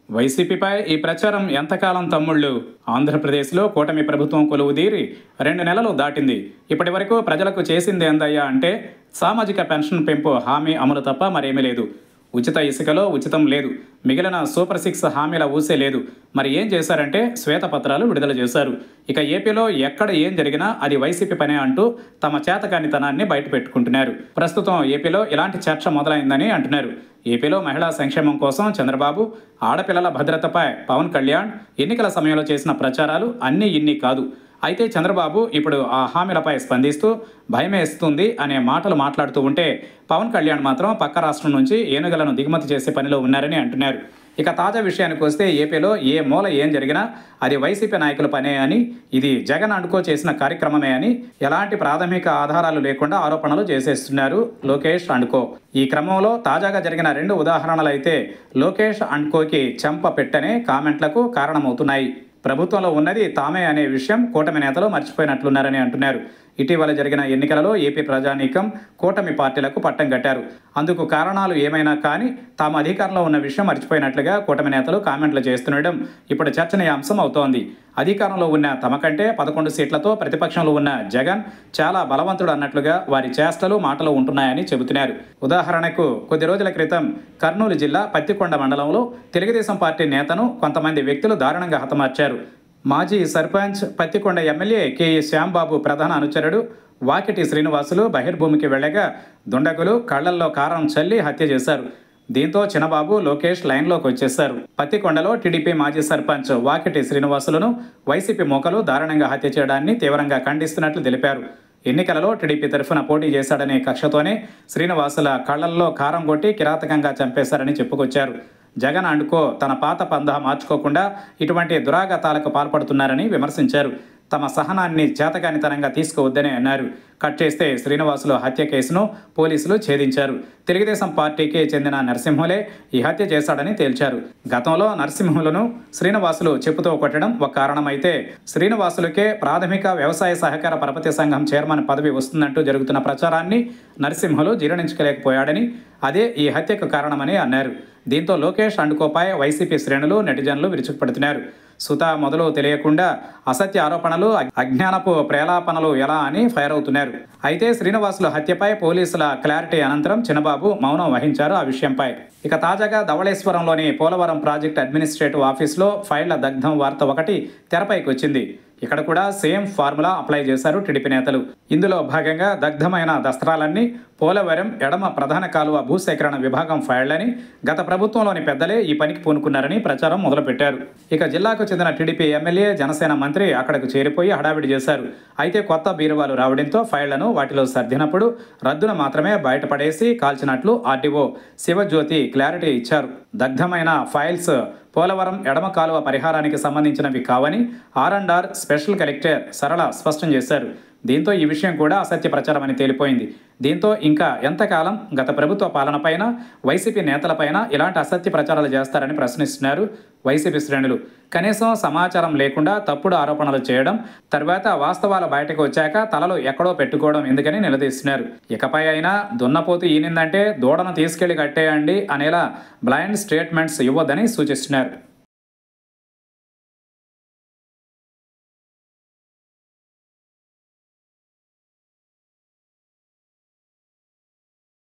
వైసీపీపై ఈ ప్రచారం ఎంతకాలం తమ్ముళ్ళు ఆంధ్రప్రదేశ్లో కూటమి ప్రభుత్వం కొలువుదీరి రెండు నెలలు దాటింది ఇప్పటి వరకు ప్రజలకు చేసింది ఏందయ్యా అంటే సామాజిక పెన్షన్ పెంపు హామీ అమలు తప్ప మరేమీ లేదు ఉచిత ఇసుకలో ఉచితం లేదు మిగిలిన సూపర్ సిక్స్ హామీల ఊసే లేదు మరి ఏం చేశారంటే శ్వేతపత్రాలు విడుదల చేశారు ఇక ఏపీలో ఎక్కడ ఏం జరిగినా అది వైసీపీ పనే అంటూ తమ చేతకానితనాన్ని బయట పెట్టుకుంటున్నారు ప్రస్తుతం ఏపీలో ఇలాంటి చర్చ మొదలైందని అంటున్నారు ఏపీలో మహిళా సంక్షేమం కోసం చంద్రబాబు ఆడపిల్లల భద్రతపై పవన్ కళ్యాణ్ ఎన్నికల సమయంలో చేసిన ప్రచారాలు అన్నీ ఇన్ని కాదు అయితే చంద్రబాబు ఇప్పుడు ఆ హామీలపై స్పందిస్తూ భయమేస్తుంది అనే మాటలు మాట్లాడుతూ ఉంటే పవన్ కళ్యాణ్ మాత్రం పక్క రాష్ట్రం నుంచి ఏనుగలను దిగుమతి చేసే పనిలో ఉన్నారని అంటున్నారు ఇక తాజా విషయానికి వస్తే ఏపీలో ఏ మూల ఏం జరిగినా అది వైసీపీ నాయకుల పనే అని ఇది జగన్ అండుకో చేసిన కార్యక్రమమే అని ఎలాంటి ప్రాథమిక ఆధారాలు లేకుండా ఆరోపణలు చేసేస్తున్నారు లోకేష్ అండుకో ఈ క్రమంలో తాజాగా జరిగిన రెండు ఉదాహరణలు అయితే లోకేష్ అండ్కోకి చెంప పెట్టనే కామెంట్లకు కారణమవుతున్నాయి ప్రభుత్వంలో ఉన్నది తామే అనే విషయం కూటమి నేతలు మర్చిపోయినట్లున్నారని అంటున్నారు ఇటీవల జరిగిన ఎన్నికలలో ఏపీ ప్రజానీకం కూటమి పార్టీలకు పట్టం కట్టారు అందుకు కారణాలు ఏమైనా కానీ తాము అధికారంలో ఉన్న విషయం మర్చిపోయినట్లుగా కూటమి నేతలు కామెంట్లు చేస్తుండడం ఇప్పుడు చర్చనీయాంశం అవుతోంది అధికారంలో ఉన్న తమ కంటే పదకొండు సీట్లతో ప్రతిపక్షంలో ఉన్న జగన్ చాలా బలవంతుడు అన్నట్లుగా వారి చేష్టలు మాటలు ఉంటున్నాయని చెబుతున్నారు ఉదాహరణకు కొద్ది రోజుల క్రితం కర్నూలు జిల్లా పత్తికొండ మండలంలో తెలుగుదేశం పార్టీ నేతను కొంతమంది వ్యక్తులు దారుణంగా హతమార్చారు మాజీ సర్పంచ్ పత్తికొండ ఎమ్మెల్యే కేఈ శ్యాంబాబు ప్రధాన అనుచరుడు వాకిటి శ్రీనివాసులు బహిర్భూమికి వెళ్ళగా దుండగులు కళ్లల్లో కారం చల్లి హత్య చేశారు దీంతో చిన్నబాబు లోకేష్ లైన్లోకి వచ్చేశారు పత్తికొండలో టీడీపీ మాజీ సర్పంచ్ వాకిటి శ్రీనివాసులను వైసీపీ మోకలు దారుణంగా హత్య చేయడాన్ని తీవ్రంగా ఖండిస్తున్నట్లు తెలిపారు ఎన్నికలలో టీడీపీ తరఫున పోటీ చేశాడనే కక్షతోనే శ్రీనివాసుల కళ్లల్లో కారం కొట్టి కిరాతకంగా చంపేశారని చెప్పుకొచ్చారు జగన్ అండుకో తన పాత పందా మార్చుకోకుండా ఇటువంటి దురాగతాలకు పాల్పడుతున్నారని విమర్శించారు తమ సహనాన్ని చేతకానితనంగా తీసుకోవద్దని అన్నారు కట్ చేస్తే శ్రీనివాసులు హత్య కేసును పోలీసులు ఛేదించారు తెలుగుదేశం పార్టీకి చెందిన నరసింహులే ఈ హత్య చేశాడని తేల్చారు గతంలో నరసింహులను శ్రీనివాసులు చెప్పుతో కొట్టడం ఒక కారణమైతే శ్రీనివాసులకే ప్రాథమిక వ్యవసాయ సహకార పరపతి సంఘం చైర్మన్ పదవి వస్తుందంటూ జరుగుతున్న ప్రచారాన్ని నరసింహులు జీర్ణించుకోలేకపోయాడని అదే ఈ హత్యకు కారణమని అన్నారు దీంతో లోకేష్ అండుకోపై వైసీపీ శ్రేణులు నెటిజన్లు విరుచుకుపడుతున్నారు సుత మొదలు తెలియకుండా అసత్య ఆరోపణలు అజ్ఞానపు ప్రేలాపనలు ఎలా అని ఫైర్ అవుతున్నారు అయితే శ్రీనివాసుల హత్యపై పోలీసుల క్లారిటీ అనంతరం చిన్నబాబు మౌనం వహించారు ఆ విషయంపై ఇక తాజాగా ధవళేశ్వరంలోని పోలవరం ప్రాజెక్ట్ అడ్మినిస్ట్రేటివ్ ఆఫీస్లో ఫైళ్ల దగ్ధం వార్త ఒకటి తెరపైకి వచ్చింది ఇక్కడ కూడా సేమ్ ఫార్ములా అప్లై చేశారు టీడీపీ నేతలు ఇందులో భాగంగా దగ్ధమైన దస్త్రాలన్నీ పోలవరం ఎడమ ప్రధాన కాలువ భూసేకరణ విభాగం ఫైళ్లని గత ప్రభుత్వంలోని పెద్దలే ఈ పనికి పూనుకున్నారని ప్రచారం మొదలుపెట్టారు ఇక జిల్లాకు చెందిన టీడీపీ ఎమ్మెల్యే జనసేన మంత్రి అక్కడకు చేరిపోయి హడావిడి చేశారు అయితే కొత్త బీరువాలు రావడంతో ఫైళ్లను వాటిలో సర్దినప్పుడు రద్దున మాత్రమే బయటపడేసి కాల్చినట్లు ఆర్డీఓ శివజ్యోతి క్లారిటీ ఇచ్చారు దగ్ధమైన ఫైల్స్ పోలవరం ఎడమ కాలువ పరిహారానికి సంబంధించినవి కావని R and R special collector Sarala స్పష్టం చేశారు దీంతో ఈ విషయం కూడా అసత్య ప్రచారం అని తేలిపోయింది దీంతో ఇంకా ఎంతకాలం గత ప్రభుత్వ పాలనపైన వైసీపీ నేతలపైన ఇలాంటి అసత్య ప్రచారాలు చేస్తారని ప్రశ్నిస్తున్నారు వైసీపీ శ్రేణులు కనీసం సమాచారం లేకుండా తప్పుడు ఆరోపణలు చేయడం తర్వాత వాస్తవాలు బయటకు వచ్చాక తలలు ఎక్కడో పెట్టుకోవడం ఎందుకని నిలదీస్తున్నారు ఇకపై అయినా దున్నపోతు ఈనిందంటే దూడను తీసుకెళ్లి కట్టేయండి అనేలా బ్లైండ్ స్టేట్మెంట్స్ ఇవ్వద్దని సూచిస్తున్నారు